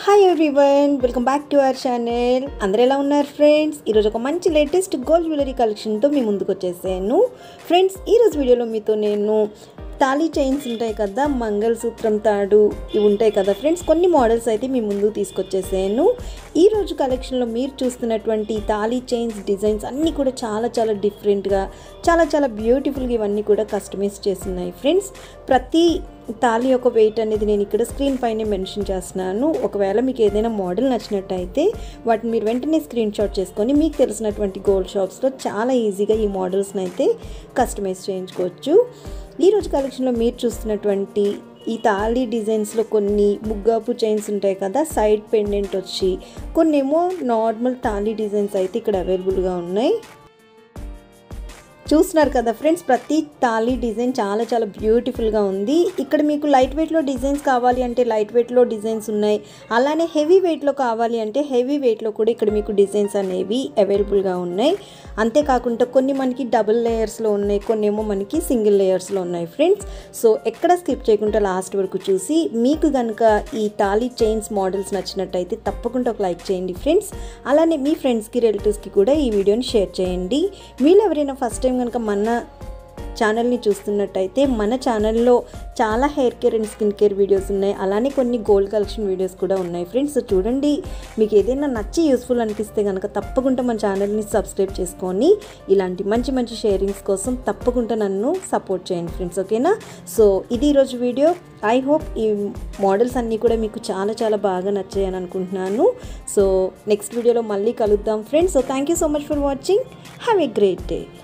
hi everyone welcome back to our channel అందరు ఎలా ఉన్నారు ఫ్రెండ్స్ ఈరోజు ఒక మంచి లేటెస్ట్ గోల్డ్ జ్యువెలరీ కలెక్షన్తో మీ ముందుకు వచ్చేసాను ఫ్రెండ్స్ ఈరోజు వీడియోలో మీతో నేను తాళీ చైన్స్ ఉంటాయి కదా మంగళసూత్రం తాడు ఇవి ఉంటాయి కదా ఫ్రెండ్స్ కొన్ని మోడల్స్ అయితే మీ ముందుకు తీసుకొచ్చేసాను ఈ రోజు కలెక్షన్లో మీరు చూస్తున్నటువంటి తాళీ చైన్స్ డిజైన్స్ అన్నీ కూడా చాలా చాలా డిఫరెంట్గా చాలా చాలా బ్యూటిఫుల్గా ఇవన్నీ కూడా కస్టమైజ్ చేస్తున్నాయి ఫ్రెండ్స్ ప్రతి తాళి యొక్క వెయిట్ అనేది నేను ఇక్కడ స్క్రీన్ పైన మెన్షన్ చేస్తున్నాను ఒకవేళ మీకు ఏదైనా మోడల్ నచ్చినట్టయితే వాటిని మీరు వెంటనే స్క్రీన్ షాట్ చేసుకొని మీకు తెలిసినటువంటి గోల్డ్ షాప్స్లో చాలా ఈజీగా ఈ మోడల్స్ని అయితే కస్టమైజ్ చేయించుకోవచ్చు ఈరోజు కలెక్షన్లో మీరు చూస్తున్నటువంటి ఈ తాళి డిజైన్స్లో కొన్ని ముగ్గాపు చైన్స్ ఉంటాయి కదా సైడ్ పెండెంట్ వచ్చి కొన్ని ఏమో నార్మల్ తాళి డిజైన్స్ అయితే ఇక్కడ అవైలబుల్గా ఉన్నాయి చూస్తున్నారు కదా ఫ్రెండ్స్ ప్రతి తాళీ డిజైన్ చాలా చాలా బ్యూటిఫుల్గా ఉంది ఇక్కడ మీకు లైట్ వెయిట్లో డిజైన్స్ కావాలి అంటే లైట్ వెయిట్లో డిజైన్స్ ఉన్నాయి అలానే హెవీ వెయిట్లో కావాలి అంటే హెవీ వెయిట్లో కూడా ఇక్కడ మీకు డిజైన్స్ అనేవి అవైలబుల్గా ఉన్నాయి అంతేకాకుండా కొన్ని మనకి డబుల్ లేయర్స్లో ఉన్నాయి కొన్ని ఏమో మనకి సింగిల్ లేయర్స్లో ఉన్నాయి ఫ్రెండ్స్ సో ఎక్కడ స్కిప్ చేయకుండా లాస్ట్ వరకు చూసి మీకు కనుక ఈ తాళీ చైన్స్ మోడల్స్ నచ్చినట్టయితే తప్పకుండా ఒక లైక్ చేయండి ఫ్రెండ్స్ అలానే మీ ఫ్రెండ్స్కి రిలేటివ్స్కి కూడా ఈ వీడియోని షేర్ చేయండి మీరు ఎవరైనా ఫస్ట్ టైం కనుక మన ఛానల్ని చూస్తున్నట్టయితే మన ఛానల్లో చాలా hair care and skin care videos ఉన్నాయి అలానే కొన్ని గోల్డ్ కలెక్షన్ వీడియోస్ కూడా ఉన్నాయి ఫ్రెండ్స్ చూడండి మీకు ఏదైనా నచ్చి యూస్ఫుల్ అనిపిస్తే కనుక తప్పకుండా మన ఛానల్ని సబ్స్క్రైబ్ చేసుకొని ఇలాంటి మంచి మంచి షేరింగ్స్ కోసం తప్పకుండా నన్ను సపోర్ట్ చేయండి ఫ్రెండ్స్ ఓకేనా సో ఇది ఈరోజు వీడియో ఐ హోప్ ఈ మోడల్స్ అన్నీ కూడా మీకు చాలా చాలా బాగా నచ్చాయని అనుకుంటున్నాను సో నెక్స్ట్ వీడియోలో మళ్ళీ కలుద్దాం friends so thank you so much for watching have a great day